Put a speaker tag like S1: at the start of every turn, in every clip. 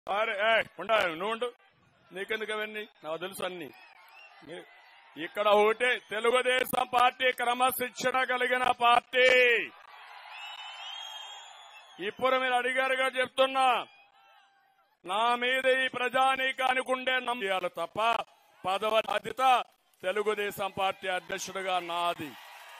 S1: అరే ఏ ఉండా నువ్వు ఉండు నీకెందుకు అవన్నీ నాకు తెలుసు అన్ని మీ- ఇక్కడ ఒకటే తెలుగుదేశం పార్టీ క్రమశిక్షణ కలిగిన పార్టీ ఇప్పుడు మీరు అడిగారుగా చెప్తున్నా నా మీద ఈ ప్రజానీకానికి ఉండే నమ్మకాలు తప్ప పదవ బాధ్యత తెలుగుదేశం పార్టీ అధ్యక్షుడిగా నాది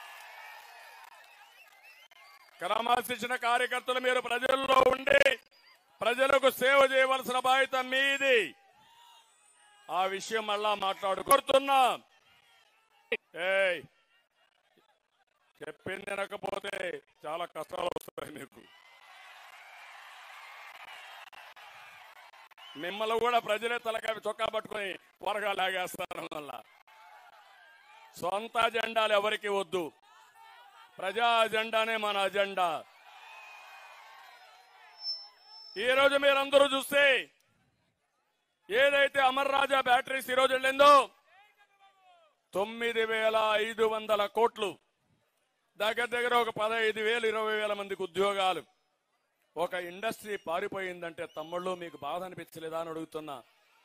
S1: క్రమశిక్షణ కార్యకర్తలు మీరు ప్రజల్లో ఉండి ప్రజలకు సేవ చేయవలసిన బాధ్యత మీది ఆ విషయం మళ్ళా మాట్లాడుకుంటున్నా ఏయ్ చెప్పింది వినకపోతే చాలా కష్టాలు వస్తాయి మీకు మిమ్మల్ని కూడా ప్రజలే తలకాయ చొక్కా పట్టుకొని త్వరగా లాగేస్తారు వల్ల సొంత అజెండాలు ఎవరికి వద్దు ప్రజా అజెండానే మన అజెండా ఈ రోజు మీరందరూ చూస్తే ఏదైతే అమర్ రాజా బ్యాటరీస్ ఈ రోజు వెళ్ళిందో తొమ్మిది వేల ఐదు వందల కోట్లు దగ్గర దగ్గర ఒక పదహైదు వేలు ఇరవై వేల మందికి ఉద్యోగాలు ఒక ఇండస్ట్రీ పారిపోయిందంటే తమ్ముళ్ళు మీకు బాధ అనిపించలేదా అని అడుగుతున్నా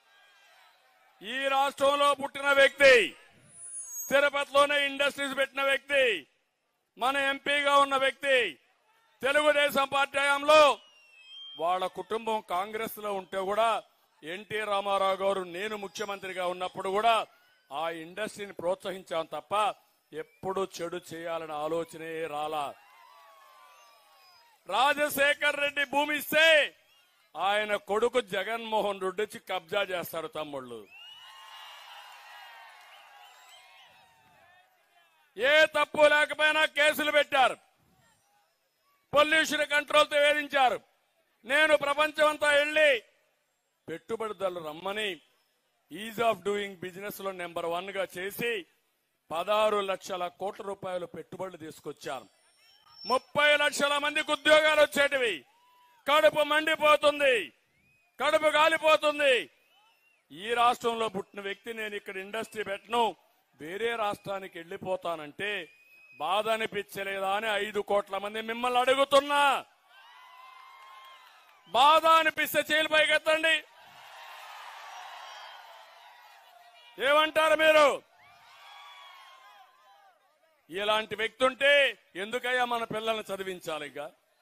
S1: ఈ రాష్ట్రంలో పుట్టిన వ్యక్తి తిరుపతిలోనే ఇండస్ట్రీస్ పెట్టిన వ్యక్తి మన ఎంపీగా ఉన్న వ్యక్తి తెలుగుదేశం పార్టీ హయాంలో వాళ్ళ కుటుంబం కాంగ్రెస్ లో ఉంటే కూడా ఎన్టీ రామారావు గారు నేను ముఖ్యమంత్రిగా ఉన్నప్పుడు కూడా ఆ ఇండస్ట్రీని ప్రోత్సహించాం తప్ప ఎప్పుడు చెడు చేయాలనే ఆలోచనే రాలా రాజశేఖర్ రెడ్డి భూమి ఇస్తే ఆయన కొడుకు జగన్మోహన్ రెడ్డి వచ్చి కబ్జా చేస్తాడు తమ్ముళ్ళు ఏ తప్పు లేకపోయినా కేసులు పెట్టారు పొల్యూషన్ కంట్రోల్తో వేధించారు నేను ప్రపంచమంతా వెళ్లి పెట్టుబడిదారులు రమ్మని ఈజ్ ఆఫ్ డూయింగ్ బిజినెస్ లో నెంబర్ వన్ గా చేసి పదహారు లక్షల కోట్ల రూపాయలు పెట్టుబడులు తీసుకొచ్చాను ముప్పై లక్షల మందికి ఉద్యోగాలు వచ్చేటివి కడుపు మండిపోతుంది కడుపు కాలిపోతుంది ఈ రాష్ట్రంలో పుట్టిన వ్యక్తి నేను ఇక్కడ ఇండస్ట్రీ పెట్టను వేరే రాష్ట్రానికి వెళ్లిపోతానంటే బాధ అనిపించలేదా అని ఐదు కోట్ల మంది మిమ్మల్ని అడుగుతున్నా బాధ అనిపిస్తే చేలు పైకెత్తండి ఏమంటారు మీరు ఇలాంటి వ్యక్తి ఉంటే ఎందుకయ్యా మన పిల్లల్ని చదివించాలి ఇక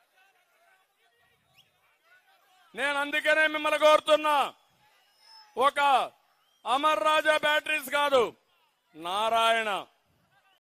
S1: నేను అందుకనే మిమ్మల్ని కోరుతున్నా ఒక అమర్ రాజా బ్యాటరీస్ కాదు నారాయణ